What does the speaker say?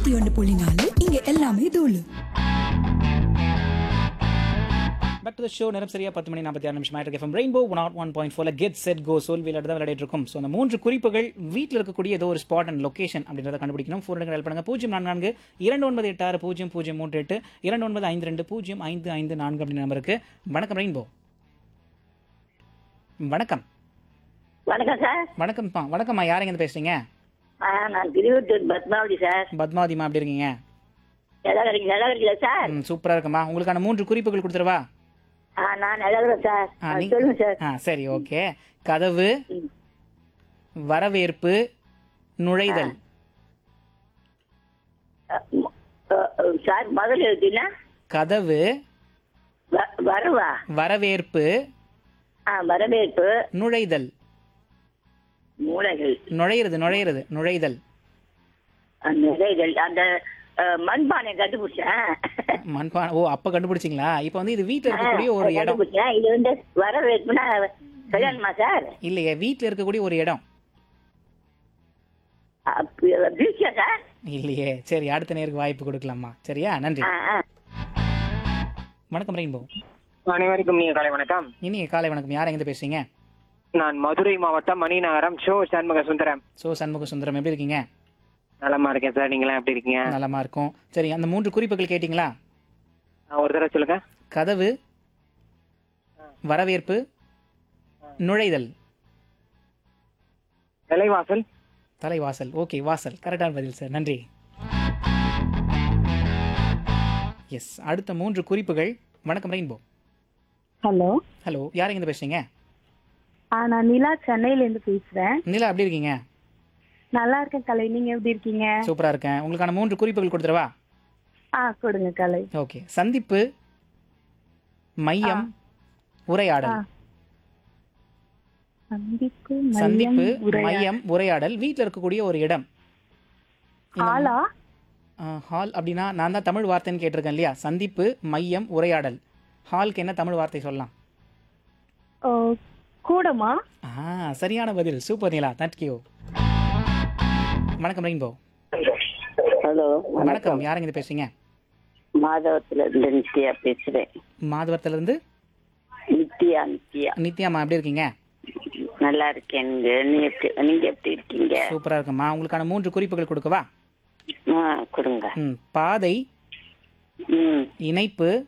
நூத்தி ஒன்று புள்ளி நாலு இங்க எல்லாமே தூளு பேக் டு ஷோ நேரம் சரியா பத்து மணி நாற்பத்தி ஆறு நிமிஷம் ஆயிட்டு FM rainbow one nought one point ஃபோர்ல கெட் செட் கோ சோல் வீலர் தான் விளையாடிட்டு இருக்கும் ஸோ அந்த மூன்று குறிப்புகள் வீட்டில் இருக்கக்கூடிய ஏதோ ஒரு ஸ்பாட் அண்ட் லொகேஷன் அப்படின்றத கண்டுபிடிக்கணும் ஃபோன் ஹெல்ப் பண்ணுங்க பூஜ்ஜியம் நான்கு நான்கு இரண்டு ஒன்பது எட்டு ஆறு பூஜ்ஜியம் பூஜ்ஜியம் மூன்று எட்டு இரண்டு ஒன்பது ஐந்து ரெண்டு பூஜ்ஜியம் ஐந்து ஐந்து நான்கு அப்படின்ற நம்பருக்கு வணக்கம் ரெயின்போ வணக்கம் வணக்கம் சார் வணக்கம்ப்பா வணக்கம்மா யாருங்க இருந்து பேசுறீங்க ஆ, நான் திருவத்தூர் பத்மாவதி சார் பத்மாவதிமா எப்படி இருக்கீங்க நல்லா இருக்கீங்க நல்லா இருக்கீங்களா சார் ம் சூப்பராக இருக்குமா உங்களுக்கான மூன்று குறிப்புகள் கொடுத்துருவா ஆ நான் நல்லா இருக்கேன் சார் ஆ, ஆ, நீ- சொல்லுங்க சார் ஆ சரி ஓகே கதவு ம். வரவேற்பு நுழைதல் அ, ம- அ, அ, சார் முதல்ல எழுதுனா கதவு வரவா வரவேற்பு ஆ வரவேற்பு நுழைதல் மூளைகள் நுழையிறது நுழையிறது நுழைதல் அந்த இலைகள் அந்த அ, மண்பானை கண்டுபிடிச்சேன் மண்பானை ஓ அப்ப கண்டுபிடிச்சிங்களா இப்போ வந்து இது வீட்டில் இருக்கக்கூடிய ஒரு இடம் கண்டுபிடிச்சேன் இது வந்து வரவேற்புனா கல்யாணமா சார் இல்லையே வீட்டில் இருக்கக்கூடிய ஒரு இடம் பீச்சா சார் இல்லையே சரி அடுத்த நேருக்கு வாய்ப்பு கொடுக்கலாமா சரியா நன்றி ஆ ஆ வணக்கம் ரெயின்போ அனைவருக்கும் நீங்க காலை வணக்கம் இனிய காலை வணக்கம் யார் எங்கே பேசுறீங்க நான் மதுரை மாவட்டம் மணிநகரம் ஷோ சண்முக சுந்தரம் ஸோ சண்முக சுந்தரம் எப்படி இருக்கீங்க நலமா இருக்கேன் சார் நீங்களாம் எப்படி இருக்கீங்க நலமா இருக்கும் சரி அந்த மூன்று குறிப்புகள் கேட்டிங்களா ஆ, ஒரு தடவை சொல்லுங்க கதவு வரவேற்பு நுழைதல் விலைவாசல் தலைவாசல் ஓகே வாசல் கரெக்டான பதில் சார் நன்றி எஸ் அடுத்த மூன்று குறிப்புகள் வணக்கம் ரெயின்போ ஹலோ ஹலோ யார் எங்க பேசுறீங்க ஆ நான் நிலா சென்னையில இருந்து பேசுறேன் நிலா எப்படி இருக்கீங்க நல்லா இருக்கேன் கலை நீங்க எப்படி இருக்கீங்க சூப்பரா இருக்கேன் உங்களுக்கான மூன்று குறிப்புகள் கொடுத்துருவா ஆ கொடுங்க கலை ஓகே சந்திப்பு மையம் உரையாடல் ஆ. சந்திப்பு சந்திப்பு மையம் உரையாடல். மையம் உரையாடல் வீட்டில் இருக்கக்கூடிய ஒரு இடம் ஆளா ஹால் அப்படின்னா நான் தான் தமிழ் வார்த்தைன்னு கேட்டிருக்கேன் இல்லையா சந்திப்பு மையம் உரையாடல் ஹால்க்கு என்ன தமிழ் வார்த்தை சொல்லலாம் ஓ, கூடமா ஆ சரியான பதில் சூப்பர் நிலா தேங்க்யூ வணக்கம் ரெயின்போ ஹலோ வணக்கம் யாருங்க இது பேசுறீங்க மாதவத்துல இருந்து நித்யா பேசுறேன் மாதவரத்துல இருந்து நித்யா நித்யா நித்யாமா எப்படி இருக்கீங்க நல்லா இருக்கேன் நீங்க எப்படி- நீங்க எப்படி இருக்கீங்க சூப்பரா இருக்குமா உங்களுக்கான மூன்று குறிப்புகள் கொடுக்கவா ஆ கொடுங்க ம் பாதை ம் இணைப்பு